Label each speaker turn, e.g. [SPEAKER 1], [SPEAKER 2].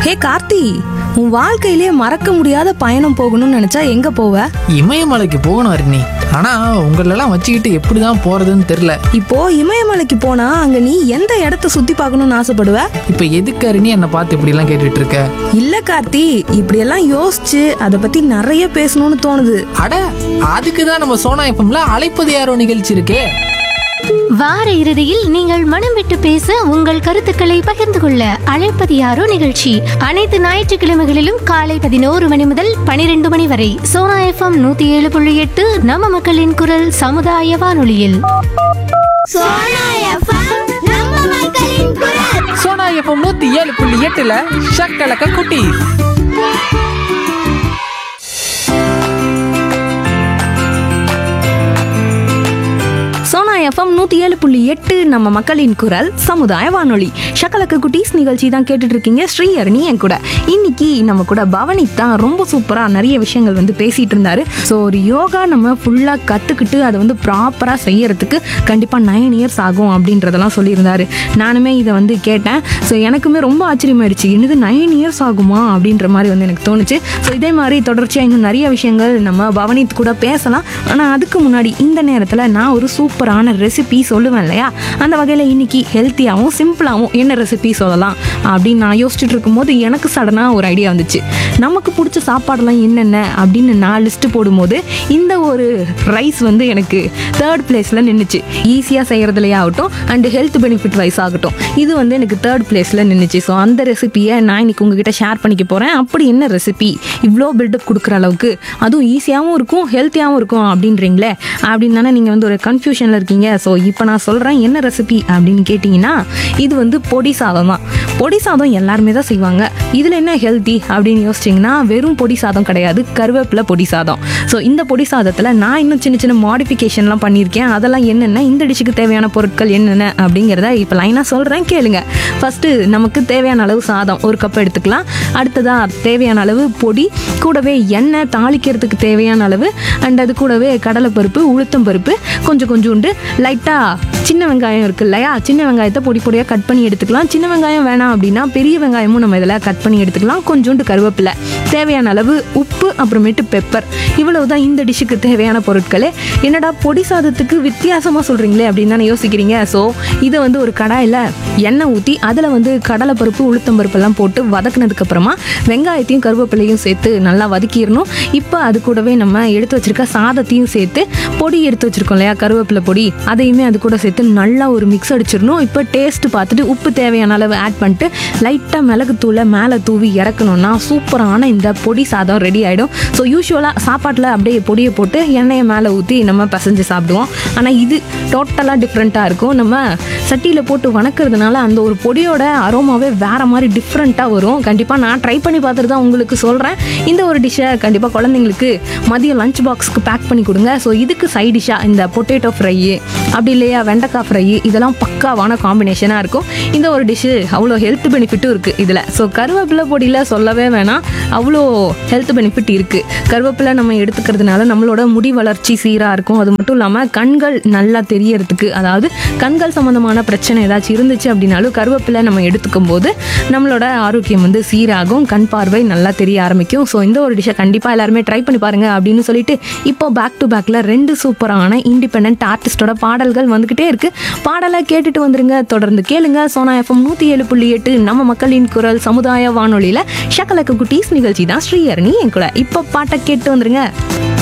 [SPEAKER 1] ஹே கார்த்தி உன் வாழ்க்கையிலே மறக்க முடியாத பயணம் போகணும்னு நினைச்சா எங்க போவ
[SPEAKER 2] இமயமலைக்கு போகணும் அருணி ஆனா உங்களெல்லாம் வச்சுக்கிட்டு எப்படிதான் போறதுன்னு தெரியல
[SPEAKER 1] இப்போ இமயமலைக்கு போனா அங்க நீ எந்த இடத்த சுத்தி பார்க்கணும்னு ஆசைப்படுவ
[SPEAKER 2] இப்ப எதுக்கு அருணி என்னை பார்த்து இப்படி எல்லாம் கேட்டுட்டு இருக்க
[SPEAKER 1] இல்ல கார்த்தி இப்படியெல்லாம் யோசிச்சு அதை பத்தி நிறைய பேசணும்னு தோணுது
[SPEAKER 2] அட அதுக்கு தான் நம்ம சோனா எஃப்எம்ல அழைப்பது யாரோ நிகழ்ச்சி இருக்கே
[SPEAKER 3] வார இறுதியில் நீங்கள் மனம் விட்டு பேச உங்கள் கருத்துக்களை பகிர்ந்து கொள்ள அழைப்பது யாரோ நிகழ்ச்சி அனைத்து ஞாயிற்றுக்கிழமைகளிலும் காலை பதினோரு மணி முதல் பனிரெண்டு மணி வரை சோனா எஃப்எம் நூத்தி ஏழு புள்ளி எட்டு நம்ம மக்களின் குரல் சமுதாய வானொலியில்
[SPEAKER 4] சோனா எஃப்எம் நம்ம மக்களின் குரல்
[SPEAKER 2] சோனா எஃப்எம் நூத்தி ஏழு புள்ளி எட்டுல ஷக்கலக்க குட்டி
[SPEAKER 1] சோனா எஃப்எம் நூத்தி ஏழு புள்ளி எட்டு நம்ம மக்களின் குரல் சமுதாய வானொலி ஷக்கலக்க குட்டீஸ் நிகழ்ச்சி தான் கேட்டுட்டு இருக்கீங்க ஸ்ரீஹரணி என் கூட இன்னைக்கு நம்ம கூட பவனி தான் ரொம்ப சூப்பரா நிறைய விஷயங்கள் வந்து பேசிட்டு இருந்தாரு ஸோ ஒரு யோகா நம்ம ஃபுல்லா கத்துக்கிட்டு அதை வந்து ப்ராப்பரா செய்யறதுக்கு கண்டிப்பா நைன் இயர்ஸ் ஆகும் அப்படின்றதெல்லாம் சொல்லியிருந்தாரு நானுமே இதை வந்து கேட்டேன் ஸோ எனக்குமே ரொம்ப ஆச்சரியமாயிடுச்சு என்னது நைன் இயர்ஸ் ஆகுமா அப்படின்ற மாதிரி வந்து எனக்கு தோணுச்சு ஸோ இதே மாதிரி தொடர்ச்சியாக இன்னும் நிறைய விஷயங்கள் நம்ம பவனித் கூட பேசலாம் ஆனால் அதுக்கு முன்னாடி இந்த நேரத்தில் நான் ஒரு சூப்பரான ரெசிபி சொல்லுவேன் இல்லையா அந்த வகையில் இன்னைக்கு ஹெல்த்தியாகவும் சிம்பிளாகவும் என்ன ரெசிபி சொல்லலாம் அப்படின்னு நான் யோசிச்சுட்டு இருக்கும்போது எனக்கு சடனாக ஒரு ஐடியா வந்துச்சு நமக்கு பிடிச்ச சாப்பாடெல்லாம் என்னென்ன அப்படின்னு நான் லிஸ்ட்டு போடும்போது இந்த ஒரு ரைஸ் வந்து எனக்கு தேர்ட் பிளேஸில் நின்றுச்சு ஈஸியாக செய்கிறதுலையே ஆகட்டும் அண்ட் ஹெல்த் பெனிஃபிட் வைஸ் ஆகட்டும் இது வந்து எனக்கு தேர்ட் பிளேஸில் நின்றுச்சு ஸோ அந்த ரெசிபியை நான் இன்னைக்கு உங்ககிட்ட ஷேர் பண்ணிக்க போகிறேன் அப்படி என்ன ரெசிபி இவ்வளோ பில்டப் கொடுக்குற அளவுக்கு அதுவும் ஈஸியாகவும் இருக்கும் ஹெல்த்தியாகவும் இருக்கும் அப்படின்றீங்களே அப்படின்னு தானே நீங்கள் வந்து ஒரு கன்ஃபியூஷனில் இருக்கீங்க ஸோ இப்போ நான் சொல்கிறேன் என்ன ரெசிபி அப்படின்னு கேட்டிங்கன்னா இது வந்து பொடி சாதம் தான் பொடி சாதம் எல்லாருமே தான் செய்வாங்க இதில் என்ன ஹெல்த்தி அப்படின்னு யோசிச்சிங்கன்னா வெறும் பொடி சாதம் கிடையாது கருவேப்பிலை பொடி சாதம் ஸோ இந்த பொடி சாதத்தில் நான் இன்னும் சின்ன சின்ன மாடிஃபிகேஷன்லாம் பண்ணியிருக்கேன் அதெல்லாம் என்னென்ன இந்த டிஷ்ஷுக்கு தேவையான பொருட்கள் என்னென்ன அப்படிங்கிறத இப்போ லைனாக சொல்கிறேன் கேளுங்க ஃபஸ்ட்டு நமக்கு தேவையான அளவு சாதம் ஒரு கப் எடுத்துக்கலாம் அடுத்ததாக தேவையான அளவு பொடி கூடவே எண்ணெய் தாளிக்கிறதுக்கு தேவையான அளவு அண்ட் அது கூடவே கடலைப்பருப்பு உளுத்தம் பருப்பு கொஞ்சம் கொஞ்சோண்டு லைட்டாக சின்ன வெங்காயம் இருக்கு இல்லையா சின்ன வெங்காயத்தை பொடி பொடியாக கட் பண்ணி எடுத்துக்கலாம் சின்ன வெங்காயம் வேணாம் அப்படின்னா பெரிய வெங்காயமும் நம்ம இதில் கட் பண்ணி எடுத்துக்கலாம் கொஞ்சோண்டு கருவேப்பிலை தேவையான அளவு உப்பு அப்புறமேட்டு பெப்பர் இவ்வளவு தான் இந்த டிஷ்ஷுக்கு தேவையான பொருட்களே என்னடா பொடி சாதத்துக்கு வித்தியாசமாக சொல்கிறீங்களே அப்படின்னு தானே யோசிக்கிறீங்க ஸோ இதை வந்து ஒரு கடாயில் எண்ணெய் ஊற்றி அதில் வந்து கடலைப்பருப்பு உளுத்தம் பருப்பெல்லாம் போட்டு வதக்குனதுக்கு அப்புறமா வெங்காயத்தையும் கருவேப்பிலையும் சேர்த்து நல்லா வதக்கிடணும் இப்போ அது கூடவே நம்ம எடுத்து வச்சிருக்க சாதத்தையும் சேர்த்து பொடி எடுத்து வச்சிருக்கோம் இல்லையா கருவேப்பிலை பொடி அதையுமே அது கூட சேர்த்து நல்லா ஒரு மிக்ஸ் அடிச்சிடணும் இப்போ டேஸ்ட் பார்த்துட்டு உப்பு தேவையான அளவு ஆட் பண்ணிட்டு லைட்டாக மிளகுத்தூளை மேலே தூவி இறக்கணும்னா சூப்பரான இந்த பொடி சாதம் ரெடி ஆகிடும் ஸோ யூஸ்வலாக சாப்பாட்டில் அப்படியே பொடியை போட்டு எண்ணெயை மேலே ஊற்றி நம்ம பசைஞ்சு சாப்பிடுவோம் ஆனால் இது டோட்டலாக டிஃப்ரெண்ட்டாக இருக்கும் நம்ம சட்டியில் போட்டு வணக்கிறதுனால அந்த ஒரு பொடியோட அரோமாவே வேறு மாதிரி டிஃப்ரெண்ட்டாக வரும் கண்டிப்பாக நான் ட்ரை பண்ணி பார்த்துட்டு தான் உங்களுக்கு சொல்கிறேன் இந்த ஒரு டிஷ்ஷை கண்டிப்பாக குழந்தைங்களுக்கு மதியம் லஞ்ச் பாக்ஸ்க்கு பேக் பண்ணி கொடுங்க ஸோ இதுக்கு சைட் டிஷ்ஷாக இந்த பொட்டேட்டோ ஃப்ரை அப்படி இல்லையா வெண்டைக்காய் ஃப்ரை இதெல்லாம் பக்காவான காம்பினேஷனாக இருக்கும் இந்த ஒரு டிஷ்ஷு அவ்வளோ ஹெல்த் பெனிஃபிட்டும் இருக்குது இதில் ஸோ கருவேப்பிலை பொடியில் சொல்லவே வேணாம் அவ்வளோ ஹெல்த் பெனிஃபிட் இருக்குது கருவேப்பிலை நம்ம எடுத்துக்கிறதுனால நம்மளோட முடி வளர்ச்சி சீராக இருக்கும் அது மட்டும் இல்லாமல் கண்கள் நல்லா தெரியறதுக்கு அதாவது கண்கள் சம்மந்தமான பிரச்சனை ஏதாச்சும் இருந்துச்சு அப்படின்னாலும் கருவேப்பிலை நம்ம எடுத்துக்கும் போது நம்மளோட ஆரோக்கியம் வந்து சீராகும் கண் பார்வை நல்லா தெரிய ஆரம்பிக்கும் ஸோ இந்த ஒரு டிஷ்ஷை கண்டிப்பாக எல்லாருமே ட்ரை பண்ணி பாருங்க அப்படின்னு சொல்லிட்டு இப்போ பேக் டு பேக்கில் ரெண்டு சூப்பரான இண்டிபெண்ட் ஆர்டிஸ்டோட பாடல்கள் வந்துக்கிட்டே இருக்கு பாடலை கேட்டுட்டு வந்துருங்க தொடர்ந்து கேளுங்க சோனா எஃப்எம் நூற்றி ஏழு புள்ளி எட்டு நம்ம மக்களின் குரல் சமுதாய வானொலியில் ஷக்கலக்க குட்டீஸ் நிகழ்ச்சி தான் ஸ்ரீஹரணி என் கூட இப்போ பாட்டை கேட்டு வந்துருங்க